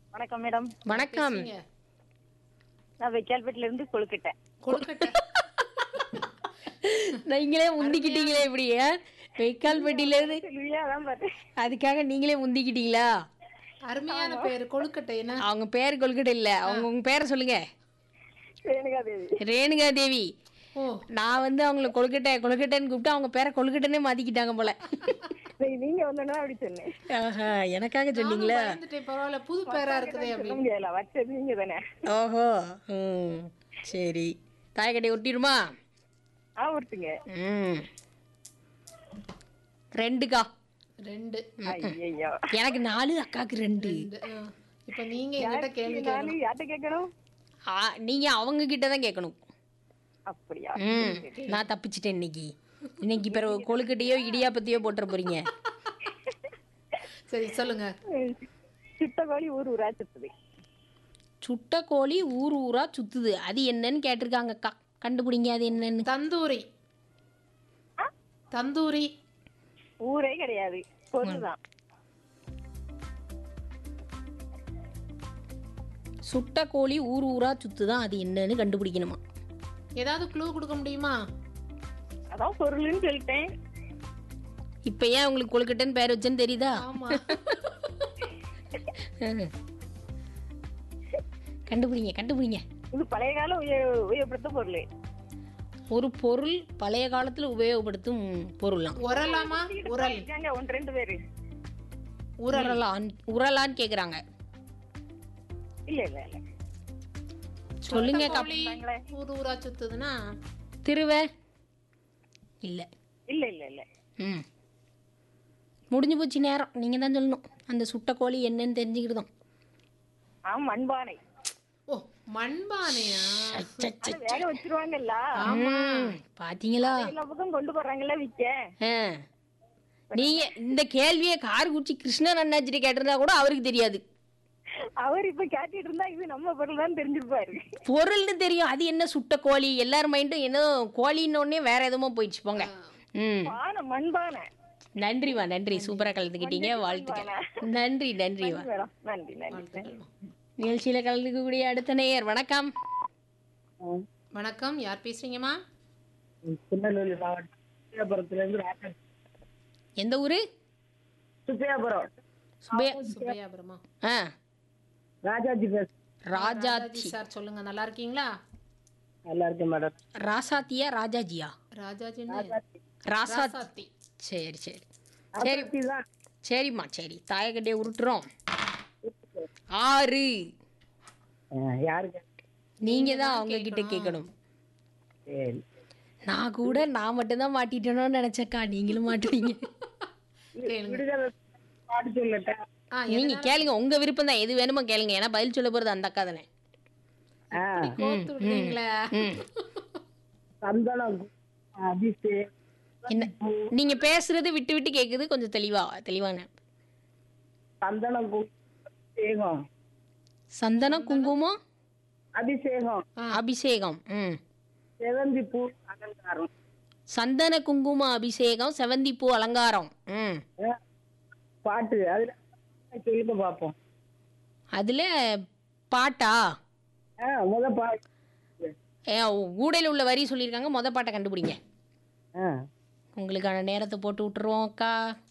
வணக்கம் மேடம் வணக்கம் பேசுங்க. நான் வெக்கால்பேட்டில இருந்து கொழுக்கிட்டேன் கொழுக்கட்டை நீங்களே முந்திக்கிட்டீங்களே இப்படி வெக்கால் பெட்டியில இருந்து சொல்லுவியா அதான் பார்த்தேன் அதுக்காக நீங்களே முந்திக்கிட்டீங்களா அருமையான பேரு கொழுக்கட்டை என்ன அவங்க பேர் கொல்கட்டை இல்ல அவங்க உங்க பேரை சொல்லுங்க ரேணுகா தேவி ரேணுகா தேவி ஓ நான் வந்து அவங்கள கொழுக்கட்டை கொழுக்கட்டைன்னு கூப்பிட்டு அவங்க பேரை கொழுக்கட்டைன்னே மாத்திக்கிட்டாங்க போல நீ- நீங்க வந்தோன்னா அப்படி சொன்னேன் ஆஹா, எனக்காக நானும் சொன்னீங்களா பயந்துட்டேன் பரவாயில்ல புது பேரா இருக்குதே சொல்ல அப்படின்னு முடியாதுல வச்சது நீங்க தானே ஓஹோ ம் சரி தாயக்கட்டை ஒட்டிடுமா ஆ ஒருத்துங்க ம் ரெண்டுக்கா ரெண்டு ஐயோ எனக்கு நாலு அக்காக்கு ரெண்டு ரெண்டு ஆ. இப்ப நீங்க என்கிட்ட கேள்வி கேட்கணும் நானு யார்கிட்ட கேட்கணும் ஆ, நீங்க அவங்க கிட்ட தான் கேட்கணும் அப்படியா ம் நான் தப்பிச்சிட்டேன் இன்னைக்கு இன்னைக்கு பிறகு கொழுக்கட்டையோ இடியாப்பத்தையோ போட்டுற போறீங்க சரி சொல்லுங்க சித்த கோழி ஊர் ஊரா சுத்துது சுட்ட கோழி ஊர் ஊரா சுத்துது அது என்னன்னு கேட்டிருக்காங்க அக்கா கண்டுபிடிங்க அது என்னன்னு தந்தூரி தந்தூரி ஊரே கிடையாது பொருள் தான் சுட்ட கோழி ஊர் ஊரா சுத்துதான் அது என்னன்னு கண்டுபிடிக்கணுமா ஏதாவது க்ளூ கொடுக்க முடியுமா அதான் பொருள்னு சொல்லிட்டேன் இப்ப ஏன் உங்களுக்கு கொழுக்கட்டைன்னு பேர் வச்சேன்னு தெரியுதா ஆமா கண்டுபிடிங்க கண்டுபிடிங்க இது பழைய கால உபயோ- உபயோகப்படுத்த பொருள் ஒரு பொருள் பழைய காலத்துல உபயோகப்படுத்தும் பொருளாம் உரலாமா உரல் இருக்காங்க ஒன்று ரெண்டு பேரு உரலான் உரலான்னு கேக்குறாங்க இல்ல இல்ல இல்ல சொல்லுங்க அக்கா. கோழி ஊர் ஊரா சுத்துதுன்னா திருவ இல்ல இல்ல இல்ல இல்ல ம் முடிஞ்சு போச்சு நேரம் நீங்க தான் சொல்லணும் அந்த சுட்ட கோழி என்னன்னு தெரிஞ்சுக்கிட்டுதான் ஆ மண்பானை ஓ மண்பானையா அது வேக வச்சிருவாங்கல்ல ம், பாத்தீங்களா எல்லா பக்கம் கொண்டு போறாங்கல்ல விக்க ஆ. நீங்க இந்த கேள்வியை கார்குச்சி கிருஷ்ணன் அண்ணாச்சிட்டு கேட்டிருந்தா கூட அவருக்கு தெரியாது அவர் இப்ப கேட்டுட்டு இருந்தா இது நம்ம பொருள் தான் தெரிஞ்சிருப்பாரு பொருள்னு தெரியும் அது என்ன சுட்ட கோழி எல்லார் மைண்டும் என்ன கோழின்னு உடனே வேற எதுவுமோ போயிடுச்சு போங்க ம் பானை மண்பானை நன்றிவா நன்றி சூப்பரா கலந்துக்கிட்டீங்க வாழ்த்துக்கள் நன்றி நன்றிவா மேடம் நன்றி நன்றி நிகழ்ச்சியில கலந்துக்கக்கூடிய அடுத்த நேயர் வணக்கம் வணக்கம் யார் பேசுறீங்கம்மா திருநெல்வேலி மாவட்டம் சுப்பையாபுரத்துலேருந்து ராஜா எந்த ஊரு சுப்பையாபுரம் சுபே சுப்பையாபுரமா ஆ ராஜாஜி பேச ராஜாத்தி சார் சொல்லுங்க நல்லா இருக்கீங்களா நல்லா இருக்கேன் மேடம் ராசாத்தியா ராஜாஜியா ராஜாஜின்னு ராசாத்தி ராசாத்தி சரி சரி சரி ராஜாஜி தான் சரிம்மா சரி தாயக்கட்டையை உருட்டுறோம் ஆறு ஆ, யாருக்கு நீங்க தான் அவங்க கிட்ட கேட்கணும் சரி நான் கூட நான் மட்டும்தான் மாட்டிட்டேனோன்னு நினைச்சக்கா நீங்களும் மாட்டுவீங்க கேளுங்க விடுதலை பாட்டு சொல்லட்டேன் ஆ நீங்க கேளுங்க உங்க விருப்பம் தான் எது வேணுமோ கேளுங்க ஏன்னா பதில் சொல்ல போறது அந்த அக்கா தானே ஆ கோத்து விடுறீங்களே ம் சந்தனம் அபிஷேக் என்ன நீங்க பேசுறது விட்டு விட்டு கேக்குது கொஞ்சம் தெளிவா தெளிவான சந்தனம் கு- அபிஷேகம் சந்தனம் குங்குமம் அபிஷேகம் அபிஷேகம் ம் செவந்தி பூ அலங்காரம் சந்தன குங்கும அபிஷேகம் செவந்தி பூ அலங்காரம் ம் ஆ, பாட்டு அதுல சொல்லுங்க பார்ப்போம் அதுல பாட்டா ஆ முத பாட்டு ஏ, ஊடையில உள்ள வரி சொல்லியிருக்காங்க மொத பாட்டை கண்டுபிடிங்க ஆ உங்களுக்கான நேரத்தை போட்டு விட்டுருவோம் அக்கா